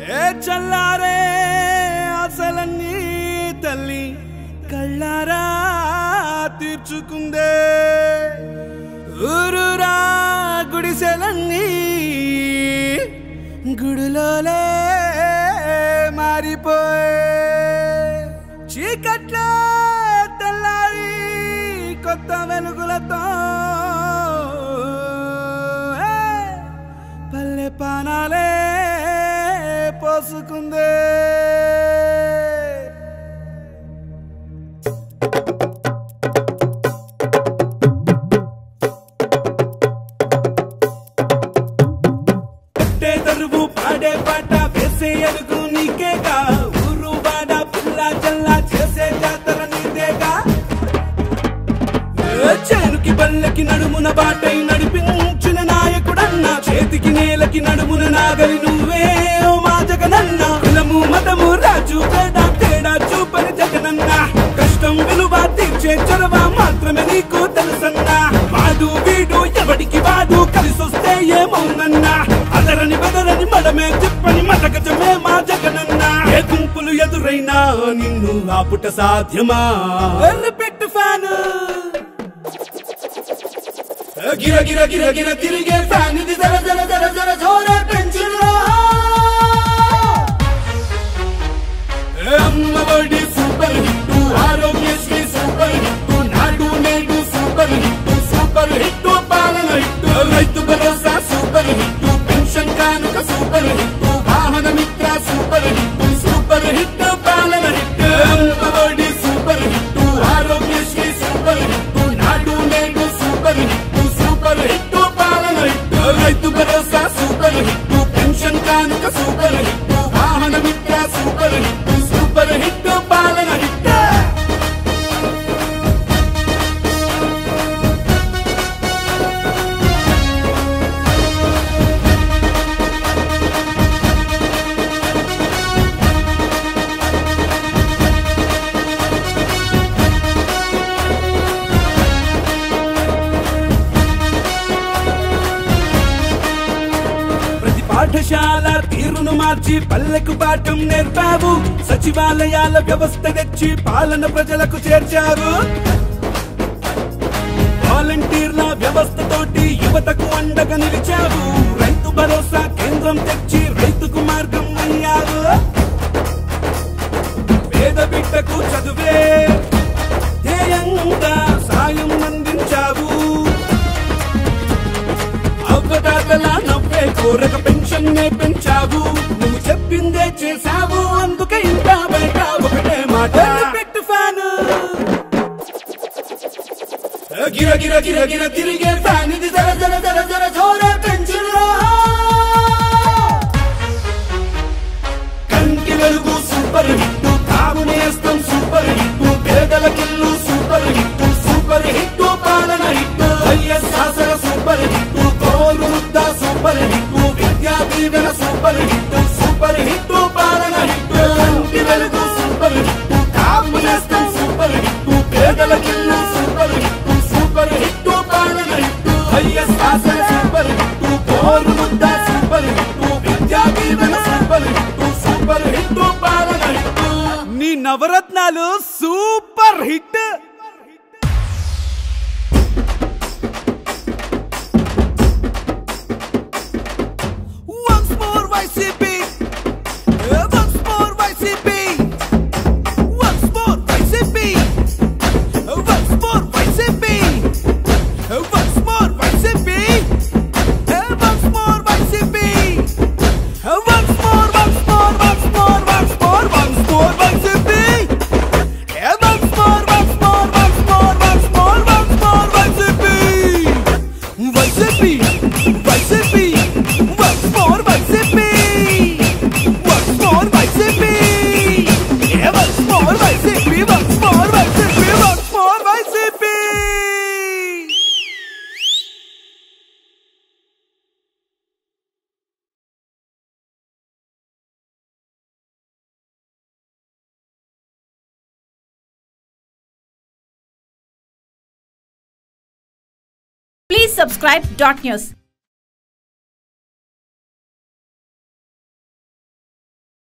ఏ చల్లారే అసలన్నీ తల్లి కళ్ళారా తీర్చుకుందే ఊరూరా గుడిసెలన్నీ గుడిలోలే మారిపోయే చీకట్లో తెల్లారి కొత్త వెలుగులతో ఏ, పల్లె పానాలే పోసుకుందే పెట్టే దరువు పాడే పాట వేసే అడుగు నీకేగా ఊరు వాడ పిల్ల జల్లా చేసే జాతర నీదేగా ఏ చేనుకి బల్లెకి నడుమున బాటై నడిపించిన నాయకుడన్నా చేతికి నేలకి నడుమున నాగలి నువ్వే ఓ మా జగనన్న కులము మతము రాజు తేడా తేడా చూపని జగనన్న కష్టం విలువ తీర్చే చొరవ మాత్రమే నీకు తెలుసన్నా వాడు వీడు ఎవడికి వాడు కలిసొస్తే ఏమవునన్నా అదరని బెదరని మడమే తిప్పని మతకజమే మా జగనన్న ఏ గుంపులు ఎదురైనా నిన్ను ఆపుట సాధ్యమా పెట్టు ఫ్యాను గిర గిర గిర గిర తిరిగే ఫ్యాన్ ఇది జర జర జర జర జోర పెంచురా Amma Vodi super hit Aarogyasri super hit Nadu Nedu super hit super hit పాలన hit Rythu Bharosa super hit pension Kanuka super hit Vahana Mitra super hit super hit పాలన hit Amma Vodi super hit Aarogyasri super hit Nadu Nedu super hit super hit పాలన hit Rythu Bharosa super hit pension Kanuka super hit Vahana Mitra super hit super hit పాలన hit ప్రతి పాఠశాల తీరును మార్చి పల్లెకు పాఠం నేర్పావు సచివాలయాల వ్యవస్థ తెచ్చి పాలన ప్రజలకు చేర్చావు వాలంటీర్ల వ్యవస్థ తోటి యువతకు అండగా నిలిచావు రైతు భరోసా కేంద్రం తెచ్చి రైతుకు మార్గం అయ్యావు పేద బిడ్డకు చదువే ధ్యేయంగా సాయం అందించావు అవ్వదాతలా నవ్వే కోరక పెన్షన్ నే పెంచావు నువ్వు చెప్పిందే చేశావు అందుకే ఇంత బయట ఒకటే మాట పెట్టు ఫ్యాను గిర గిర గిర గిర తిరిగే ఫ్యాన్ ఇది జర జర జర జర జోర పెంచురా కంటి వెలుగు సూపర్ హిట్ తాము నేస్తం సూపర్ హిట్ పేదల కిల్లు సూపర్ హిట్ సూపర్ హిట్ పాలన hit YS Aasara super hit కోరు ముద్ద super hit Vidya Deevena super hit super hit పాలన hit Kanti Velugu super hit తాము నేస్తం సూపర్ హిట్ పేదల కిల్లు సూపర్ హిట్ సూపర్ హిట్ పాలన hit YS Aasara super hit కోరు ముద్ద super hit Vidya Deevena super hit super hit పాలన హిట్ నీ నవరత్నాలు super hit Once more YCP Once more YCP Once more YCP Once more YCP Once more YCP Once more YCP Once more, once more, once more, once more, once more YCP Once more, once more, once more, once more, once more YCP YCP YCP Once more YCP Once more YCP Yeah, once more YCP Once more YCP Once more YCP Please subscribe dot news.